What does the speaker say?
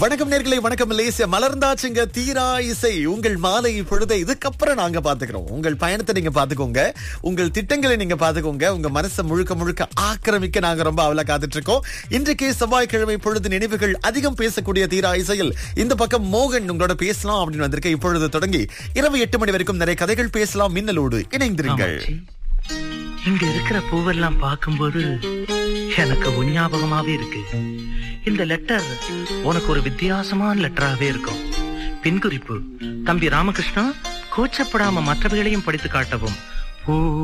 வணக்கம் நேர்களை வணக்கம் மலேசியா மலர்ந்தாச்சுங்க தீரா இசை உங்கள் மாலை பொழுதை இதுக்கப்புறம் நாங்க பாத்துக்கிறோம் உங்கள் பயணத்தை நீங்க பாத்துக்கோங்க உங்கள் திட்டங்களை நீங்க பாத்துக்கோங்க உங்க மனசை முழுக்க முழுக்க ஆக்கிரமிக்க நாங்க ரொம்ப அவளா காத்துட்டு இருக்கோம் இன்றைக்கு செவ்வாய்க்கிழமை பொழுது நினைவுகள் அதிகம் பேசக்கூடிய தீரா இசையில் இந்த பக்கம் மோகன் உங்களோட பேசலாம் அப்படின்னு வந்திருக்க இப்பொழுது தொடங்கி இரவு எட்டு மணி வரைக்கும் நிறைய கதைகள் பேசலாம் மின்னலோடு இணைந்திருங்கள் ஆமாச்சி. இங்க இருக்கிற பூவெல்லாம் பார்க்கும்போது எனக்கு உன் ஞாபகமாவே இருக்கு இந்த லெட்டர் உனக்கு ஒரு வித்தியாசமான லெட்டராவே இருக்கும் பின்குறிப்பு தம்பி ராமகிருஷ்ணா கூச்சப்படாம மற்றவைகளையும் படித்து காட்டவும் பூ